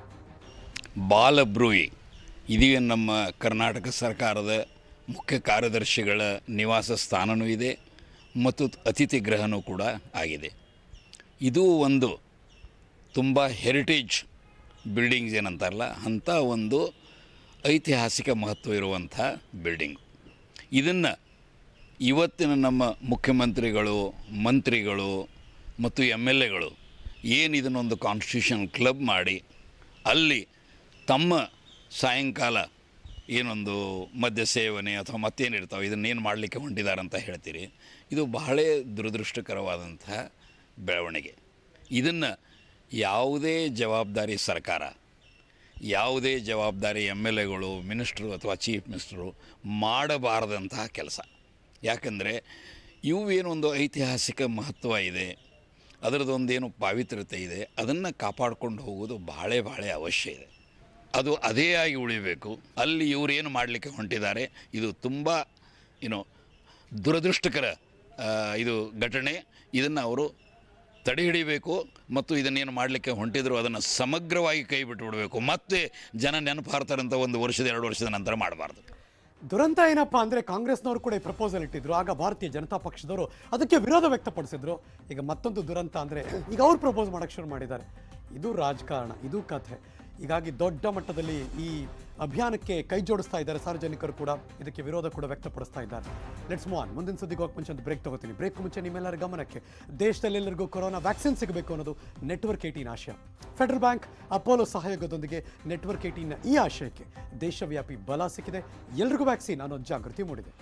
ಬಾಲಬ್ರೂಯಿ ಇದೀಗ ನಮ್ಮ ಕರ್ನಾಟಕ ಸರ್ಕಾರದ ಮುಖ್ಯ ಕಾರ್ಯದರ್ಶಿಗಳ ನಿವಾಸ ಸ್ಥಾನವೂ ಇದೆ ಮತ್ತು ಅತಿಥಿ ಗೃಹನೂ ಕೂಡ ಆಗಿದೆ ಇದು ಒಂದು ತುಂಬ ಹೆರಿಟೇಜ್ ಬಿಲ್ಡಿಂಗ್ಸ್ ಏನಂತಾರಲ್ಲ ಅಂಥ ಒಂದು ಐತಿಹಾಸಿಕ ಮಹತ್ವ ಇರುವಂಥ ಬಿಲ್ಡಿಂಗ್ ಇದನ್ನು ಇವತ್ತಿನ ನಮ್ಮ ಮುಖ್ಯಮಂತ್ರಿಗಳು ಮಂತ್ರಿಗಳು ಮತ್ತು ಎಮ್ ಎಲ್ ಎಗಳು ಏನು ಇದನ್ನೊಂದು ಕಾನ್ಸ್ಟಿಟ್ಯೂಷನ್ ಕ್ಲಬ್ ಮಾಡಿ ಅಲ್ಲಿ ತಮ್ಮ ಸಾಯಂಕಾಲ ಏನೊಂದು ಮದ್ಯ ಸೇವನೆ ಅಥವಾ ಮತ್ತೇನಿರ್ತಾವೆ ಇದನ್ನೇನು ಮಾಡಲಿಕ್ಕೆ ಹೊಂಟಿದ್ದಾರೆ ಅಂತ ಹೇಳ್ತೀರಿ ಇದು ಬಹಳ ದುರದೃಷ್ಟಕರವಾದಂತಹ ಬೆಳವಣಿಗೆ ಇದನ್ನು ಯಾವುದೇ ಜವಾಬ್ದಾರಿ ಸರ್ಕಾರ ಯಾವುದೇ ಜವಾಬ್ದಾರಿ ಎಮ್ ಎಲ್ ಎಗಳು ಮಿನಿಸ್ಟ್ರು ಅಥವಾ ಚೀಫ್ ಮಿನಿಸ್ಟ್ರು ಮಾಡಬಾರದಂತಹ ಕೆಲಸ ಯಾಕಂದರೆ ಇವು ಏನೊಂದು ಐತಿಹಾಸಿಕ ಮಹತ್ವ ಇದೆ ಅದರದೊಂದೇನು ಪಾವಿತ್ರ್ಯತೆ ಇದೆ ಅದನ್ನು ಕಾಪಾಡ್ಕೊಂಡು ಹೋಗೋದು ಭಾಳ ಭಾಳ ಅವಶ್ಯ ಇದೆ ಅದು ಅದೇ ಆಗಿ ಉಳಿಬೇಕು ಅಲ್ಲಿ ಇವರೇನು ಮಾಡಲಿಕ್ಕೆ ಹೊಂಟಿದ್ದಾರೆ ಇದು ತುಂಬ ಏನು ದುರದೃಷ್ಟಕರ ಆ, ಇದು ಘಟನೆ ಇದನ್ನು ಅವರು ತಡೆ ಹಿಡಿಬೇಕು ಮತ್ತು ಇದನ್ನೇನು ಮಾಡಲಿಕ್ಕೆ ಹೊಂಟಿದ್ರು ಅದನ್ನು ಸಮಗ್ರವಾಗಿ ಕೈ ಬಿಟ್ಟು ಬಿಡಬೇಕು ಮತ್ತೆ ಜನ ನೆನಪಾರ್ತಾರಂತ ಒಂದು ವರ್ಷದ ಎರಡು ವರ್ಷದ ನಂತರ ಮಾಡಬಾರ್ದು ದುರಂತ ಏನಪ್ಪಾ ಅಂದ್ರೆ ಕಾಂಗ್ರೆಸ್ನವರು ಕೂಡ ಈ ಪ್ರಪೋಸಲ್ ಇಟ್ಟಿದ್ರು ಆಗ ಭಾರತೀಯ ಜನತಾ ಪಕ್ಷದವರು ಅದಕ್ಕೆ ವಿರೋಧ ವ್ಯಕ್ತಪಡಿಸಿದ್ರು ಈಗ ಮತ್ತೊಂದು ದುರಂತ ಅಂದ್ರೆ ಈಗ ಅವ್ರು ಪ್ರಪೋಸ್ ಮಾಡಕ್ ಶುರು ಮಾಡಿದ್ದಾರೆ ಇದು ರಾಜಕಾರಣ ಇದು ಕಥೆ ಹೀಗಾಗಿ ದೊಡ್ಡ ಮಟ್ಟದಲ್ಲಿ ಈ ಅಭಿಯಾನಕ್ಕೆ ಕೈ ಜೋಡಿಸ್ತಾ ಇದ್ದಾರೆ ಸಾರ್ವಜನಿಕರು ಕೂಡ ಇದಕ್ಕೆ ವಿರೋಧ ಕೂಡ ವ್ಯಕ್ತಪಡಿಸ್ತಾ ಇದ್ದಾರೆ ಲೆಟ್ಸ್ ಮೂವ್ ಆನ್ ಮುಂದಿನ ಸುದ್ದಿಗೆ ಹೋಗಿ ಮುಂಚೆ ಒಂದು ಬ್ರೇಕ್ ತಗೋತೀನಿ ಬ್ರೇಕ್ ಮುಂಚೆ ನಿಮ್ಮೆಲ್ಲರ ಗಮನಕ್ಕೆ ದೇಶದಲ್ಲಿ ಎಲ್ಲರಿಗೂ ಕೊರೋನಾ ವ್ಯಾಕ್ಸಿನ್ ಸಿಗಬೇಕು ಅನ್ನೋದು ನೆಟ್ವರ್ಕ್ ಏಟೀನ್ ಆಶಯ ಫೆಡರಲ್ ಬ್ಯಾಂಕ್ ಅಪೋಲೋ ಸಹಯೋಗದೊಂದಿಗೆ ನೆಟ್ವರ್ಕ್ ಏಟೀನ್ನ ಈ ಆಶಯಕ್ಕೆ ದೇಶವ್ಯಾಪಿ ಬಲ ಸಿಕ್ಕಿದೆ ಎಲ್ರಿಗೂ ವ್ಯಾಕ್ಸಿನ್ ಅನ್ನೋ ಜಾಗೃತಿ ಮೂಡಿದೆ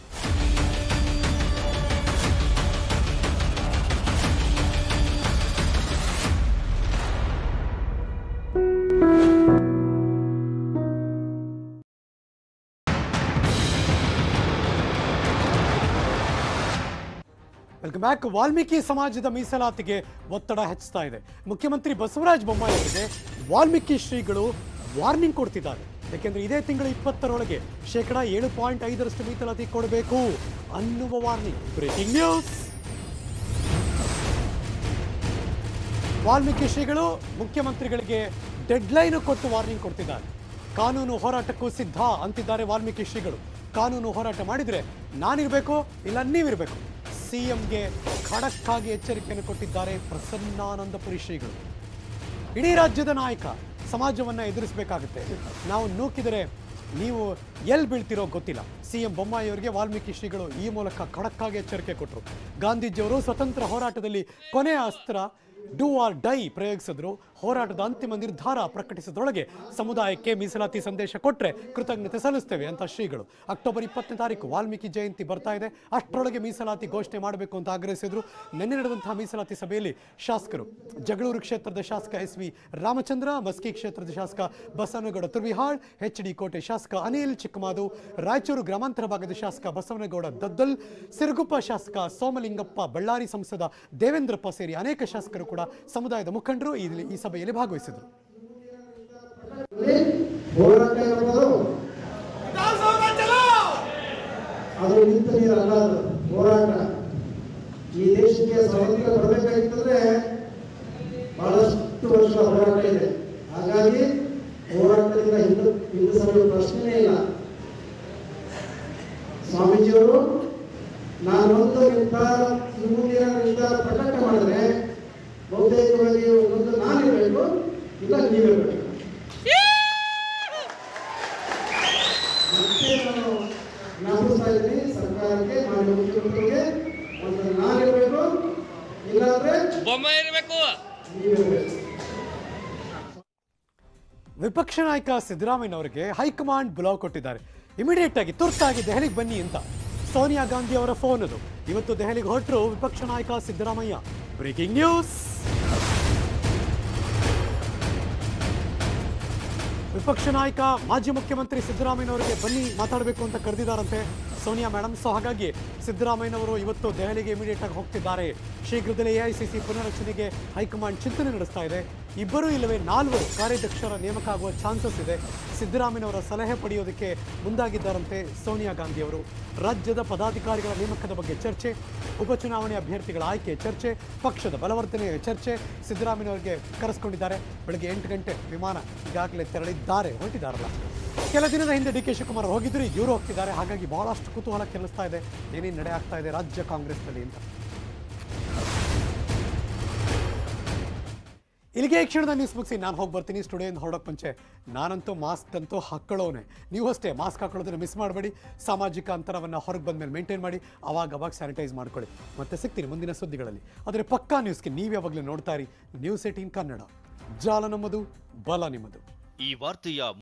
ವೆಲ್ಕಮ್ ಬ್ಯಾಕ್ ವಾಲ್ಮೀಕಿ ಸಮಾಜದ ಮೀಸಲಾತಿಗೆ ಒತ್ತಡ ಹೆಚ್ಚುತ್ತಾ ಇದೆ ಮುಖ್ಯಮಂತ್ರಿ ಬಸವರಾಜ ಬೊಮ್ಮಾಯಿ ಅವರಿಗೆ ವಾಲ್ಮೀಕಿ ಶ್ರೀಗಳು ವಾರ್ನಿಂಗ್ ಕೊಡ್ತಿದ್ದಾರೆ ಯಾಕೆಂದ್ರೆ ಇದೇ ತಿಂಗಳ ಇಪ್ಪತ್ತರೊಳಗೆ ಶೇಕಡ ಏಳು ಪಾಯಿಂಟ್ ಐದರಷ್ಟು ಮೀಸಲಾತಿ ಕೊಡಬೇಕು ಅನ್ನುವ ವಾರ್ನಿಂಗ್ ಬ್ರೇಕಿಂಗ್ ನ್ಯೂಸ್ ವಾಲ್ಮೀಕಿ ಶ್ರೀಗಳು ಮುಖ್ಯಮಂತ್ರಿಗಳಿಗೆ ಡೆಡ್ಲೈನ್ ಕೊಟ್ಟು ವಾರ್ನಿಂಗ್ ಕೊಡ್ತಿದ್ದಾರೆ ಕಾನೂನು ಹೋರಾಟಕ್ಕೂ ಸಿದ್ಧ ಅಂತಿದ್ದಾರೆ ವಾಲ್ಮೀಕಿ ಶ್ರೀಗಳು ಕಾನೂನು ಹೋರಾಟ ಮಾಡಿದ್ರೆ ನಾನಿರ್ಬೇಕು ಇಲ್ಲ ನೀವಿರ್ಬೇಕು ಸಿಎಂಗೆ ಖಡಕ್ ಆಗಿ ಎಚ್ಚರಿಕೆಯನ್ನು ಕೊಟ್ಟಿದ್ದಾರೆ ಪ್ರಸನ್ನಾನಂದಪುರಿ ಶ್ರೀಗಳು ಇಡೀ ರಾಜ್ಯದ ನಾಯಕ ಸಮಾಜವನ್ನ ಎದುರಿಸಬೇಕಾಗುತ್ತೆ ನಾವು ನೂಕಿದರೆ ನೀವು ಎಲ್ಲಿ ಬೀಳ್ತಿರೋ ಗೊತ್ತಿಲ್ಲ ಸಿಎಂ ಬೊಮ್ಮಾಯಿ ಅವರಿಗೆ ವಾಲ್ಮೀಕಿ ಶ್ರೀಗಳು ಈ ಮೂಲಕ ಖಡಕ್ಕಾಗಿ ಎಚ್ಚರಿಕೆ ಕೊಟ್ಟರು ಗಾಂಧೀಜಿಯವರು ಸ್ವತಂತ್ರ ಹೋರಾಟದಲ್ಲಿ ಕೊನೆಯ ಅಸ್ತ್ರ ಡೂ ಆರ್ ಡೈ ಪ್ರಯೋಗಿಸಿದ್ರು ಹೋರಾಟದ ಅಂತಿಮ ನಿರ್ಧಾರ ಪ್ರಕಟಿಸಿದ್ರೊಳಗೆ ಸಮುದಾಯಕ್ಕೆ ಮೀಸಲಾತಿ ಸಂದೇಶ ಕೊಟ್ಟರೆ ಕೃತಜ್ಞತೆ ಸಲ್ಲಿಸ್ತೇವೆ ಅಂತ ಶ್ರೀಗಳು ಅಕ್ಟೋಬರ್ ಇಪ್ಪತ್ತನೇ ತಾರೀಕು ವಾಲ್ಮೀಕಿ ಜಯಂತಿ ಬರ್ತಾ ಇದೆ ಅಷ್ಟರೊಳಗೆ ಮೀಸಲಾತಿ ಘೋಷಣೆ ಮಾಡಬೇಕು ಅಂತ ಆಗ್ರಹಿಸಿದ್ರು ನಿನ್ನೆ ನಡೆದಂತಹ ಮೀಸಲಾತಿ ಸಭೆಯಲ್ಲಿ ಶಾಸಕರು ಜಗಳೂರು ಕ್ಷೇತ್ರದ ಶಾಸಕ ಎಸ್ ವಿ ರಾಮಚಂದ್ರ ಮಸ್ಕಿ ಕ್ಷೇತ್ರದ ಶಾಸಕ ಬಸವನಗೌಡ ತುರ್ವಿಹಾಳ್ ಎಚ್ ಡಿ ಕೋಟೆ ಶಾಸಕ ಅನಿಲ್ ಚಿಕ್ಕಮಾದು ರಾಯಚೂರು ಗ್ರಾಮಾಂತರ ಭಾಗದ ಶಾಸಕ ಬಸವನಗೌಡ ದದ್ದಲ್ ಸಿರುಗುಪ್ಪ ಶಾಸಕ ಸೋಮಲಿಂಗಪ್ಪ ಬಳ್ಳಾರಿ ಸಂಸದ ದೇವೇಂದ್ರಪ್ಪ ಸೇರಿ ಅನೇಕ ಶಾಸಕರು ಕೂಡ ಸಮುದಾಯದ ಮುಖಂಡರು ಈ ಈ ಸಭೆಯಲ್ಲಿ ಭಾಗವಹಿಸಿದರು ಹೋರಾಟ ಇರ್ಬೋದು ಅದು ನಿಂತ ನೀರಲ್ಲ ಅದು ಹೋರಾಟ ಈ ದೇಶಕ್ಕೆ ಸ್ವಾತಂತ್ರ್ಯ ಬರಬೇಕಾಗಿತ್ತಂದ್ರೆ ಬಹಳಷ್ಟು ವರ್ಷ ಹೋರಾಟ ಇದೆ ಹಾಗಾಗಿ ಹೋರಾಟದಿಂದ ಹಿಂದೆ ಹಿಂದೆ ಸರಿಯುವ ಪ್ರಶ್ನೆನೇ ಇಲ್ಲ ಸ್ವಾಮೀಜಿಯವರು ನಾನೊಂದು ನಿರ್ಧಾರ ಈ ಮುಂದಿನ ನಿರ್ಧಾರ ಪ್ರಕಟ ಮಾಡಿದ್ರೆ ಬಹುತೇಕವಾಗಿ ಒಂದು ನಾನಿರಬೇಕು ಇಲ್ಲ ನೀವಿರಬೇಕು ಮತ್ತೆ ನಾನು ಜ್ಞಾಪಿಸ್ತಾ ಇದ್ದೀನಿ ಸರ್ಕಾರಕ್ಕೆ ಮಾನ್ಯ ಮುಖ್ಯಮಂತ್ರಿಗೆ ಒಂದು ನಾನಿರಬೇಕು ಇಲ್ಲಾಂದ್ರೆ ಬೊಮ್ಮ ಇರಬೇಕು ನೀವಿರಬೇಕು ವಿಪಕ್ಷ ನಾಯಕ ಸಿದ್ದರಾಮಯ್ಯ ಅವರಿಗೆ ಹೈಕಮಾಂಡ್ ಬ್ಲಾಕ್ ಕೊಟ್ಟಿದ್ದಾರೆ ಇಮಿಡಿಯೇಟ್ ಆಗಿ ತುರ್ತಾಗಿ ದೆಹಲಿಗೆ ಬನ್ನಿ ಅಂತ ಸೋನಿಯಾ ಗಾಂಧಿ ಅವರ ಫೋನ್ ಅದು ಇವತ್ತು ದೆಹಲಿಗೆ ಹೊರಟರು ವಿಪಕ್ಷ ನಾಯಕ ಸಿದ್ದರಾಮಯ್ಯ ಬ್ರೇಕಿಂಗ್ ನ್ಯೂಸ್ ವಿಪಕ್ಷ ನಾಯಕ ಮಾಜಿ ಮುಖ್ಯಮಂತ್ರಿ ಸಿದ್ದರಾಮಯ್ಯನವರಿಗೆ ಬನ್ನಿ ಮಾತಾಡಬೇಕು ಅಂತ ಕರೆದಿದ್ದಾರಂತೆ ಸೋನಿಯಾ ಮೇಡಮ್ ಸೊ ಹಾಗಾಗಿ ಸಿದ್ದರಾಮಯ್ಯನವರು ಇವತ್ತು ದೆಹಲಿಗೆ ಇಮಿಡಿಯೇಟ್ ಆಗಿ ಹೋಗ್ತಿದ್ದಾರೆ ಶೀಘ್ರದಲ್ಲೇ ಎಐಸಿಸಿ ಪುನರಚನೆಗೆ ಹೈಕಮಾಂಡ್ ಚಿಂತನೆ ನಡೆಸ್ತಾ ಇದೆ ಇಬ್ಬರು ಇಲ್ಲವೇ ನಾಲ್ವರು ಕಾರ್ಯಾಧ್ಯಕ್ಷರ ನೇಮಕ ಆಗುವ ಚಾನ್ಸಸ್ ಇದೆ ಸಿದ್ದರಾಮಯ್ಯನವರ ಸಲಹೆ ಪಡೆಯೋದಕ್ಕೆ ಮುಂದಾಗಿದ್ದಾರಂತೆ ಸೋನಿಯಾ ಗಾಂಧಿ ಅವರು ರಾಜ್ಯದ ಪದಾಧಿಕಾರಿಗಳ ನೇಮಕದ ಬಗ್ಗೆ ಚರ್ಚೆ ಉಪಚುನಾವಣೆ ಅಭ್ಯರ್ಥಿಗಳ ಆಯ್ಕೆ ಚರ್ಚೆ ಪಕ್ಷದ ಬಲವರ್ಧನೆ ಚರ್ಚೆ ಸಿದ್ದರಾಮಯ್ಯನವರಿಗೆ ಕರೆಸ್ಕೊಂಡಿದ್ದಾರೆ ಬೆಳಗ್ಗೆ ಎಂಟು ಗಂಟೆ ವಿಮಾನ ಈಗಾಗಲೇ ತೆರಳಿದ್ದಾರೆ ಹೊರಟಿದ್ದಾರಲ್ಲ ಕೆಲ ದಿನದ ಹಿಂದೆ ಡಿ ಕೆ ಶಿವಕುಮಾರ್ ಹೋಗಿದ್ರು ಈಗ ಇವರು ಹೋಗ್ತಿದ್ದಾರೆ ಹಾಗಾಗಿ ಬಹಳಷ್ಟು ಕುತೂಹಲ ಕೆಲಿಸ್ತಾ ಇದೆ ಏನೇನು ನಡೆ ಆಗ್ತಾ ಇದೆ ರಾಜ್ಯ ಕಾಂಗ್ರೆಸ್ನಲ್ಲಿ ಅಂತ ಇಲ್ಲಿಗೆ ಈ ಕ್ಷಣದ ನ್ಯೂಸ್ ಮುಗಿಸಿ ನಾನು ಹೋಗಿ ಬರ್ತೀನಿ ಸ್ಟುಡಿಯೋಯಿಂದ ಹೊರಡೋಕೆ ಮುಂಚೆ ನಾನಂತೂ ಮಾಸ್ಕ್ ಅಂತೂ ಹಾಕ್ಕೊಳ್ಳೋನೆ ನೀವು ಅಷ್ಟೇ ಮಾಸ್ಕ್ ಹಾಕೊಳ್ಳೋದನ್ನ ಮಿಸ್ ಮಾಡಬೇಡಿ ಸಾಮಾಜಿಕ ಅಂತರವನ್ನು ಹೊರಗೆ ಬಂದಮೇಲೆ ಮೇಂಟೈನ್ ಮಾಡಿ ಅವಾಗ ಅವಾಗ ಸ್ಯಾನಿಟೈಸ್ ಮಾಡ್ಕೊಳ್ಳಿ ಮತ್ತೆ ಸಿಗ್ತೀನಿ ಮುಂದಿನ ಸುದ್ದಿಗಳಲ್ಲಿ ಆದರೆ ಪಕ್ಕಾ ನ್ಯೂಸ್ಗೆ ನೀವು ಯಾವಾಗಲೂ ನೋಡ್ತಾ ಇರಿ ನ್ಯೂಸ್ ಏಟೀನ್ ಕನ್ನಡ ಜಾಲ ನಮ್ಮದು ಬಲ ನಿಮ್ಮದು ಈ ವಾರ್ತೆಯ